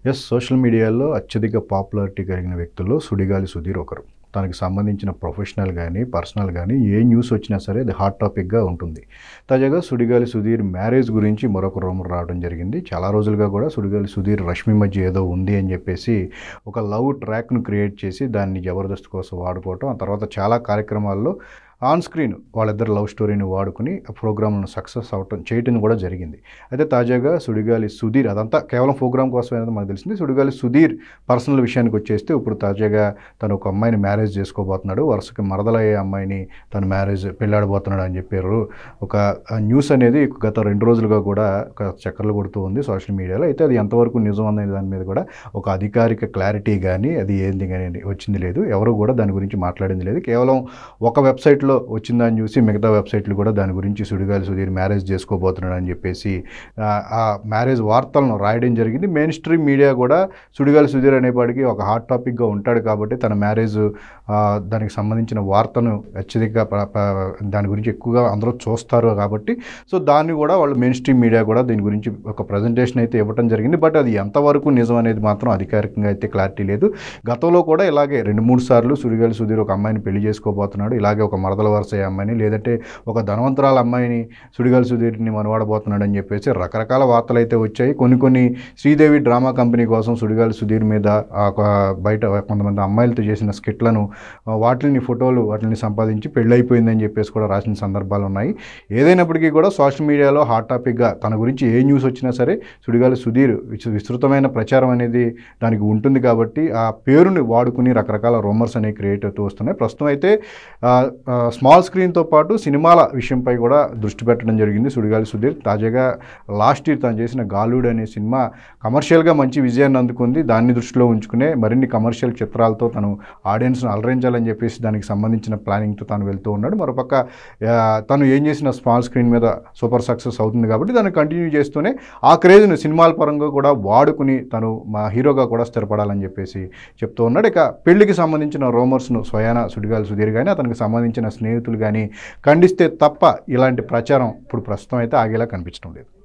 yes social మీడియాలో అత్యధిక popularity కలిగిన వ్యక్తుల్లో సుడిగాలి సుధీర్ ఒకరు తనకి సంబంధించిన ప్రొఫెషనల్ కానీ పర్సనల్ కానీ ఏ న్యూస్ వచ్చినా సరే అది హాట్ టాపిక్గా ఉంటుంది తాజాగా సుడిగాలి సుధీర్ మ్యారేజ్ గురించి మరొక రూమర్ రావడం జరిగింది చాలా రోజులుగా కూడా సుడిగాలి సుధీర్ రష్మి మధ్య ఏదో ఉంది అని చెప్పేసి ఒక లవ్ ట్రాక్ను క్రియేట్ చేసి దాన్ని జబర్దస్త్ కోసం వాడుకోవటం ఆ తర్వాత చాలా కార్యక్రమాల్లో ఆన్ స్క్రీన్ వాళ్ళిద్దరు లవ్ స్టోరీని వాడుకుని ఆ ప్రోగ్రామ్ను సక్సెస్ అవటం చేయటం కూడా జరిగింది అయితే తాజాగా సుడిగాలి సుధీర్ అదంతా కేవలం ప్రోగ్రామ్ కోసమే అనేది మనకు తెలిసింది సుడిగాలి సుధీర్ పర్సనల్ విషయానికి వచ్చేస్తే ఇప్పుడు తాజాగా తను ఒక అమ్మాయిని మ్యారేజ్ చేసుకోబోతున్నాడు వరుసకి మరదలయ్యే అమ్మాయిని తను మ్యారేజ్ పెళ్ళాడబోతున్నాడు అని చెప్పారు ఒక ఆ న్యూస్ అనేది గత రెండు రోజులుగా కూడా ఒక చక్కర్లు కొడుతూ ఉంది సోషల్ మీడియాలో అయితే అది ఎంతవరకు నిజం అనే దాని మీద కూడా ఒక అధికారిక క్లారిటీ కానీ అది ఏంది కానీ వచ్చింది లేదు ఎవరు కూడా దాని గురించి మాట్లాడింది లేదు కేవలం ఒక వెబ్సైట్లో వచ్చిందని చూసి మిగతా వెబ్సైట్లు కూడా దాని గురించి సుడిగాలి సుధీర్ మ్యారేజ్ చేసుకోబోతున్నాడు అని చెప్పేసి ఆ, ఆ మ్యారేజ్ వార్తలను రాయడం జరిగింది మెయిన్ స్ట్రీమ్ మీడియా కూడా సుడిగాలి సుధీర్ అనేపాటికి ఒక హాట్ టాపిక్గా ఉంటాడు కాబట్టి తన మ్యారేజ్ ఆ, దానికి సంబంధించిన వార్తను అత్యధిక ప్ర- ప్ర- దాని గురించి ఎక్కువగా అందరూ చూస్తారు కాబట్టి సో దాన్ని కూడా వాళ్ళు మెయిన్ స్ట్రీమ్ మీడియా కూడా దీని గురించి ఒక ప్రజెంటేషన్ అయితే ఇవ్వడం జరిగింది బట్ అది ఎంతవరకు నిజం అనేది మాత్రం అధికారికంగా అయితే క్లారిటీ లేదు గతంలో కూడా ఇలాగే రెండు మూడు సార్లు సుడిగాలి సుధీర్ ఒక అమ్మాయిని పెళ్లి చేసుకోబోతున్నాడు ఇలాగే ఒక మరదల వరుస అమ్మాయిని లేదంటే ఒక ధనవంతరాల అమ్మాయిని సుడిగాలి సుధీర్ని మనవాడబోతున్నాడు అని చెప్పేసి రకరకాల వార్తలు అయితే వచ్చాయి కొన్ని కొన్ని శ్రీదేవి డ్రామా కంపెనీ కోసం సుడిగాలి సుధీర్ మీద ఆ ఒక బయట కొంతమంది అమ్మాయిలతో చేసిన స్కిట్లను ఆ, వాటిని ఫోటోలు వాటిని సంపాదించి పెళ్ళైపోయిందని చెప్పేసి కూడా రాసిన సందర్భాలు ఉన్నాయి ఏదైనప్పటికీ కూడా సోషల్ మీడియాలో హాట్ టాపిక్గా తన గురించి ఏ న్యూస్ వచ్చినా సరే సుడిగాలి సుధీర్ విస్తృ- విస్తృతమైన ప్రచారం అనేది దానికి ఉంటుంది కాబట్టి ఆ పేరుని వాడుకుని రకరకాల రూమర్స్ అనేవి క్రియేట్ అవుతూ వస్తున్నాయి ప్రస్తుతం అయితే ఆ, ఆ, స్మాల్ స్క్రీన్తో పాటు సినిమాల విషయంపై కూడా దృష్టి పెట్టడం జరిగింది సుడిగాలి సుధీర్ తాజాగా లాస్ట్ ఇయర్ తను చేసిన గాలుడ్ అనే సినిమా కమర్షియల్గా మంచి విజయాన్ని అందుకుంది దాన్ని దృష్టిలో ఉంచుకునే మరిన్ని కమర్షియల్ చిత్రాలతో తను ఆడియన్స్ను అలరించాలని చెప్పేసి దానికి సంబంధించిన ప్లానింగ్తో తను వెళ్తూ ఉన్నాడు మరోపక్క ఆ, తను ఏం చేసిన స్మాల్ స్క్రీన్ మీద సూపర్ సక్సెస్ అవుతుంది కాబట్టి దాన్ని కంటిన్యూ చేస్తూనే ఆ క్రేజ్ను సినిమాల పరంగా కూడా వాడుకుని తను మా హీరోగా కూడా స్థిరపడాలని చెప్పేసి చెప్తూ ఉన్నాడు ఇక పెళ్లికి సంబంధించిన రోమర్స్ను స్వయాన సుడిగాలి సుధీర్ కానీ అతనికి సంబంధించిన స్నేహితులు కానీ ఖండిస్తే తప్ప ఇలాంటి ప్రచారం ఇప్పుడు ప్రస్తుతం అయితే ఆగేలా కనిపించడం లేదు